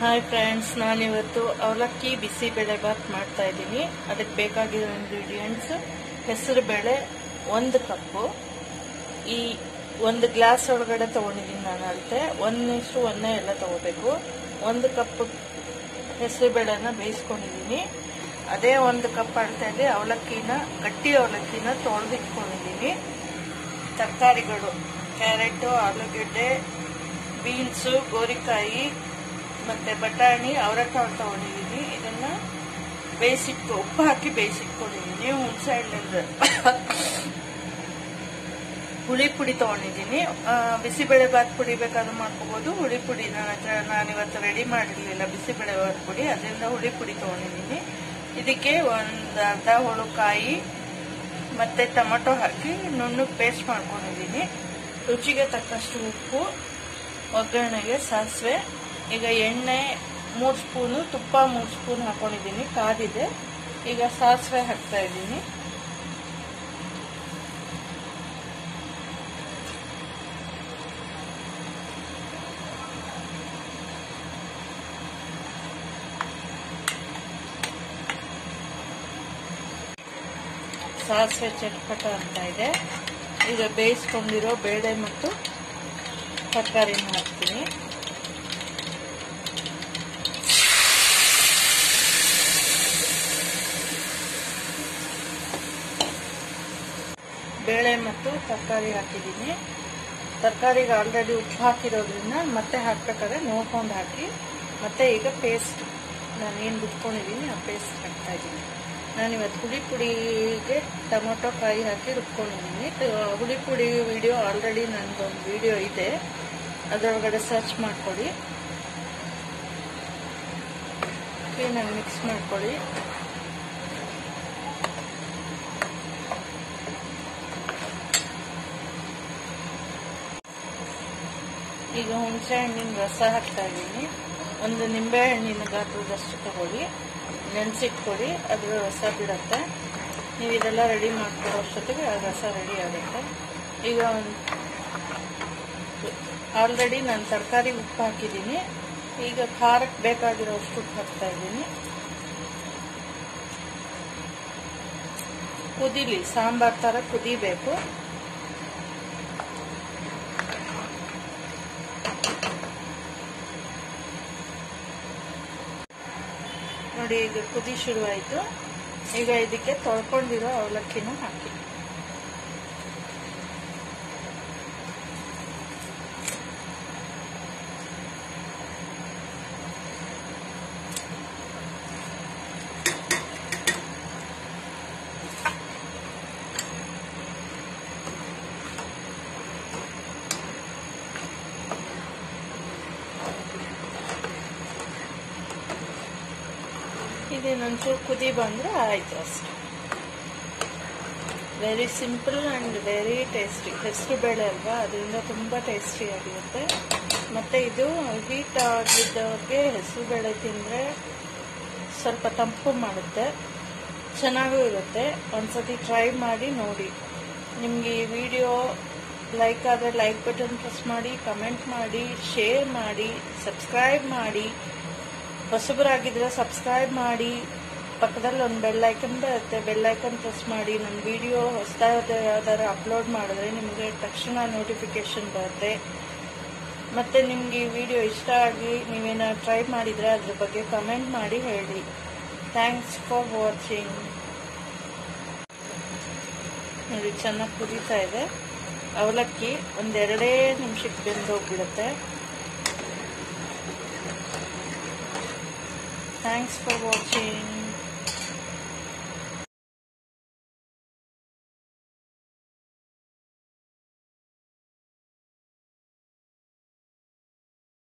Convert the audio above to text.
hi friends ನಾನಿವತ್ತು ಅವಲಕ್ಕಿ ಬಿಸಿಬೇಳೆ ಬಾತ್ ಮಾಡ್ತಾ ಇದ್ದೀನಿ ಅದಕ್ಕೆ ಬೇಕಾಗಿರೋ ಇಂಗ್ರೀಡಿಯೆಂಟ್ಸ್ ಹೆಸರು ಬೇಳೆ ಒಂದು ಕಪ್ಪು ಈ ಒಂದು ಗ್ಲಾಸ್ ಒಳಗಡೆ ತಗೊಂಡಿದ್ದೀನಿ ನಾನು ಅಳತೆ ಒಂದಿಷ್ಟು ಒಂದೇ ಎಲ್ಲ ತಗೋಬೇಕು ಒಂದು ಕಪ್ ಹೆಸರು ಬೇಳೆನ ಬೇಯಿಸ್ಕೊಂಡಿದ್ದೀನಿ ಅದೇ ಒಂದು ಕಪ್ ಅಳತೆಯಲ್ಲಿ ಅವಲಕ್ಕಿನ ಗಟ್ಟಿ ಅವಲಕ್ಕಿನ ತೊಳೆದಿಟ್ಕೊಂಡಿದ್ದೀನಿ ತರಕಾರಿಗಳು ಕ್ಯಾರೆಟು ಆಲೂಗೆಡ್ಡೆ ಬೀನ್ಸು ಗೋರಿಕಾಯಿ ಮತ್ತೆ ಬಟಾಣಿ ಅವರೆಕಾಳು ತಗೊಂಡಿದ್ದೀನಿ ಇದನ್ನ ಬೇಯಿಸಿಟ್ಕೊ ಉಪ್ಪು ಹಾಕಿ ಬೇಯಿಸಿಟ್ಕೊಂಡಿದ್ದೀನಿ ಹುಣಸೆ ಹಣ್ಣಿಂದ ಹುಳಿ ಪುಡಿ ತಗೊಂಡಿದ್ದೀನಿ ಆ, ಬಿಸಿಬೇಳೆ ಬಾತ್ ಪುಡಿ ಬೇಕಾದ್ರೂ ಮಾಡ್ಕೋಬಹುದು ಹುಳಿ ಪುಡಿ ನನ್ನ ಹತ್ರ ನಾನಿವತ್ತು ರೆಡಿ ಮಾಡಿರ್ಲಿಲ್ಲ ಬಿಸಿಬೇಳೆ ಬಾತ್ ಪುಡಿ ಅದರಿಂದ ಹುಳಿ ಪುಡಿ ತಗೊಂಡಿದ್ದೀನಿ ಇದಕ್ಕೆ ಒಂದು ಅರ್ಧ ಹುಳುಕಾಯಿ ಮತ್ತೆ ಟೊಮೊಟೊ ಹಾಕಿ ನುಣ್ಣಗೆ ಪೇಸ್ಟ್ ಮಾಡ್ಕೊಂಡಿದ್ದೀನಿ ರುಚಿಗೆ ತಕ್ಕಷ್ಟು ಉಪ್ಪು ಒಗ್ಗರಣೆಗೆ ಸಾಸಿವೆ ಈಗ ಎಣ್ಣೆ ಮೂರು ಸ್ಪೂನು ತುಪ್ಪ ಮೂರು ಸ್ಪೂನ್ ಹಾಕೊಂಡಿದ್ದೀನಿ ಕಾದಿದೆ ಈಗ ಸಾಸಿವೆ ಹಾಕ್ತಾ ಇದ್ದೀನಿ ಸಾಸಿವೆ ಚಟ್ಪಟ ಅಂತ ಇದೆ ಈಗ ಬೇಯಿಸ್ಕೊಂಡಿರೋ ಬೇಳೆ ಮತ್ತು ತರಕಾರಿನ ಹಾಕ್ತೀನಿ ಬೇಳೆ ಮತ್ತು ತರಕಾರಿ ಹಾಕಿದ್ದೀನಿ ತರಕಾರಿಗೆ ಆಲ್ರೆಡಿ ಉಪ್ಪು ಹಾಕಿರೋದ್ರಿಂದ ಮತ್ತೆ ಹಾಕ್ಬೇಕಾದ್ರೆ ನೋಡ್ಕೊಂಡು ಹಾಕಿ ಮತ್ತೆ ಈಗ ಪೇಸ್ಟ್ ನಾನು ಏನು ರುಬ್ಕೊಂಡಿದ್ದೀನಿ ಆ ಪೇಸ್ಟ್ ಹಾಕ್ತಾ ಇದ್ದೀನಿ ನಾನು ಇವತ್ತು ಹುಳಿ ಪುಡಿಗೆ ಟೊಮೊಟೊ ಕಾಯಿ ಹಾಕಿ ರುಬ್ಕೊಂಡಿದ್ದೀನಿ ತ- ಹುಳಿ ಪುಡಿ ವಿಡಿಯೋ ಆಲ್ರೆಡಿ ನನ್ನದೊಂದು ವಿಡಿಯೋ ಇದೆ ಅದರೊಳಗಡೆ ಸರ್ಚ್ ಮಾಡ್ಕೊಳ್ಳಿ ಕ್ಲೀನಾಗಿ ಮಿಕ್ಸ್ ಮಾಡ್ಕೊಳ್ಳಿ ಈಗ ಹುಣಸೆ ಹಣ್ಣಿನ ರಸ ಹಾಕ್ತಾ ಇದ್ದೀನಿ ಒಂದು ನಿಂಬೆ ಹಣ್ಣಿನ ಗಾತ್ರದಷ್ಟು ತಗೊಳ್ಳಿ ನೆನೆಸಿಟ್ಕೊಡಿ ಅದ್ರ ರಸ ಬಿಡತ್ತೆ ನೀವು ಇದೆಲ್ಲ ರೆಡಿ ಮಾಡ್ಕೊಳ್ಳೋ ಅಷ್ಟೊತ್ತಿಗೆ ಆ ರಸ ರೆಡಿ ಆಗುತ್ತೆ ಈಗ ಆಲ್ರೆಡಿ ನಾನು ತರಕಾರಿ ಉಪ್ಪು ಹಾಕಿದ್ದೀನಿ ಈಗ ಖಾರಕ್ಕೆ ಬೇಕಾಗಿರೋ ಅಷ್ಟು ಉಪ್ಪು ಹಾಕ್ತಾ ಇದ್ದೀನಿ ಕುದಿಲಿ ಸಾಂಬಾರ್ ಥರ ಕುದಿಬೇಕು ನೋಡಿ ಈಗ ಕುದಿ ಶುರುವಾಯಿತು ಈಗ ಇದಕ್ಕೆ ತೊಳ್ಕೊಂಡಿರೋ ಅವಲಕ್ಕಿನ ಹಾಕಿ ಇದೇನೊಂಚೂರು ಕುದಿ ಬಂದ್ರೆ ಆಯ್ತು ಅಷ್ಟೆ very simple and very tasty ಹೆಸರು ಬೇಳೆ ಅಲ್ವಾ ಅದರಿಂದ ತುಂಬಾ ಟೇಸ್ಟಿ ಆಗಿರುತ್ತೆ ಮತ್ತೆ ಇದು ಹೀಟ್ ಆಗಿದ್ದವ್ರಿಗೆ ಹೆಸರು ಬೇಳೆ ತಿಂದ್ರೆ ಸ್ವಲ್ಪ ತಂಪು ಮಾಡುತ್ತೆ ಚೆನ್ನಾಗೂ ಇರುತ್ತೆ ಒಂದ್ಸತಿ ಟ್ರೈ ಮಾಡಿ ನೋಡಿ ನಿಮಗೆ ಈ ವಿಡಿಯೋ ಲೈಕ್ ಆದರೆ ಲೈಕ್ ಬಟನ್ ಪ್ರೆಸ್ ಮಾಡಿ ಕಮೆಂಟ್ ಮಾಡಿ ಶೇರ್ ಮಾಡಿ ಸಬ್ಸ್ಕ್ರೈಬ್ ಮಾಡಿ ಹೊಸಬರಾಗಿದ್ರೆ ಸಬ್ಸ್ಕ್ರೈಬ್ ಮಾಡಿ ಪಕ್ಕದಲ್ಲಿ ಒಂದು ಬೆಲ್ ಐಕನ್ ಬರುತ್ತೆ ಬೆಲ್ ಐಕನ್ ಪ್ರೆಸ್ ಮಾಡಿ ನನ್ನ ವಿಡಿಯೋ ಹೊಸದಾದ ಯಾವ್ದಾದ್ರು ಅಪ್ಲೋಡ್ ಮಾಡಿದ್ರೆ ನಿಮಗೆ ತಕ್ಷಣ ನೋಟಿಫಿಕೇಶನ್ ಬರುತ್ತೆ ಮತ್ತೆ ನಿಮ್ಗೆ ಈ ವಿಡಿಯೋ ಇಷ್ಟ ಆಗಿ ನೀವೇನ ಟ್ರೈ ಮಾಡಿದ್ರೆ ಅದ್ರ ಬಗ್ಗೆ ಕಮೆಂಟ್ ಮಾಡಿ ಹೇಳಿ ಥ್ಯಾಂಕ್ಸ್ ಫಾರ್ ವಾಚಿಂಗ್ ನೋಡಿ ಚೆನ್ನಾಗಿ ಕುದೀತಾ ಇದೆ ಅವಲಕ್ಕಿ ಒಂದೆರಡೇ ನಿಮಿಷಕ್ಕೆ ಬೆಂದೋಗ್ಬಿಡುತ್ತೆ ಥ್ಯಾಂಕ್ಸ್ ಫಾರ್ ವಾಚಿಂಗ್